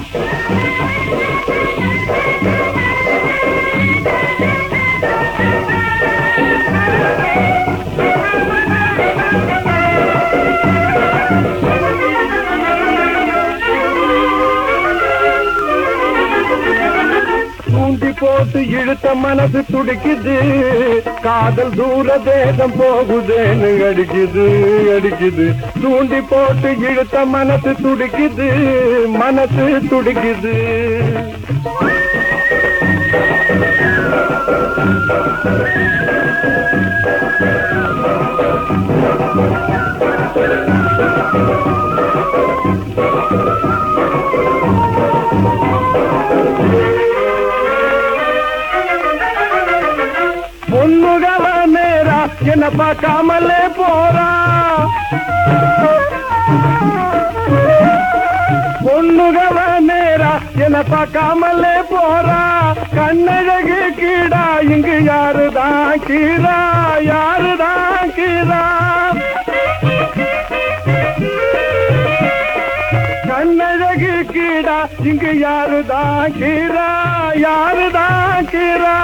தூண்டி போட்டு இழுத்த மனசு துடிக்குது காதல் தூர தேசம் போகுதேன்னு அடிக்குது அடிக்குது தூண்டி போட்டு இழுத்த மனசு துடிக்குது மனசு துடிக்குது பொண்ணுகவ நேரா என்ன பார்க்காமலே போறா பொண்ணுகவ நேரா என்ன பார்க்காமலே போறா கண்ணழகு கீடா இங்கு யாருதான் கீரா யாருதான் கீரா கண்ணழகு கீடா இங்கு யாருதான் கீரா யாருதான் கீரா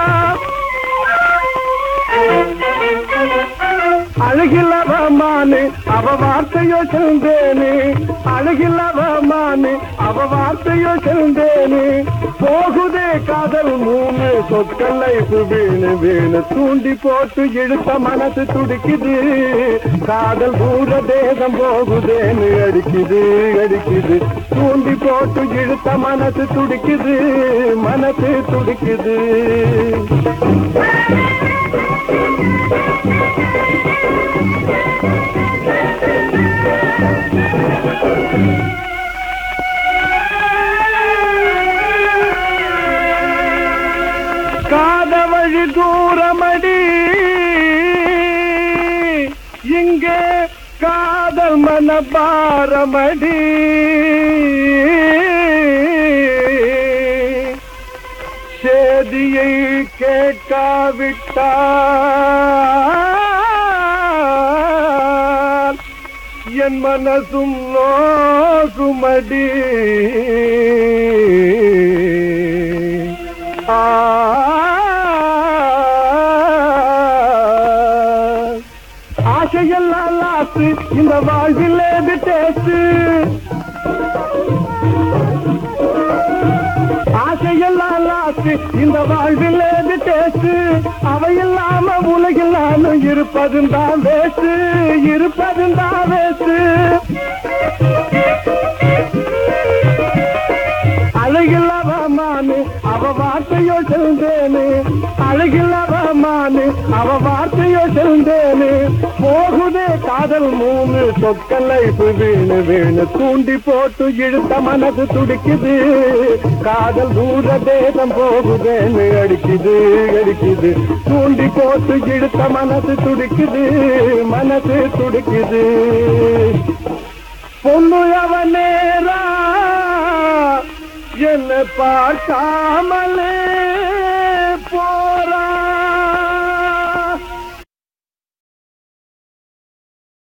அழகில்லவ மானு அவ வார்த்தையோ செந்தேனு அழகில்லவ மானு அவ வார்த்தையோ செந்தேனு போகுதே காதல் மூணு சொற்கள் லைஃப் வீணு வீணு தூண்டி போட்டு இழுத்த மனசு துடிக்குது காதல் தூர தேசம் போகுதேன்னு அடிக்குது அடிக்குது தூண்டி போட்டு இழுத்த மனசு துடிக்குது மனசு துடிக்குது காத வழி தூரமடி இங்கே காதல் மனபாரமடி சேதியை கேட்காவிட்டால் என் மனசும் நோகுமடி ஆ ஆசையெல்லாம் லாசு இந்த வாழ்வில் ஏது டேஸ்ட் ஆசையெல்லாம் லாசு இந்த வாழ்வில் ஏது டேஸ்ட் அவையில்லாம உலகில் நானும் இருப்பதும் தான் வேஸ்ட் இருப்பதும் தான் வேஸ்ட் அழகில்லவ மானு அவ வார்த்தையோ செல்ந்தேனு அழகில்லவ மானு அவ வார்த்தையோ செல்ந்தேனு போகுதே காதல் மூணு சொற்கள் லைஃப் வீணு வீணு தூண்டி போட்டு இழுத்த மனசு துடிக்குது காதல் தூர தேசம் போகுதேன்னு அடிக்குது அடிக்குது தூண்டி போட்டு இழுத்த மனசு துடிக்குது மனசு துடிக்குது பொண்ணு அவன் நேரா என்ன பார்க்காமலே போ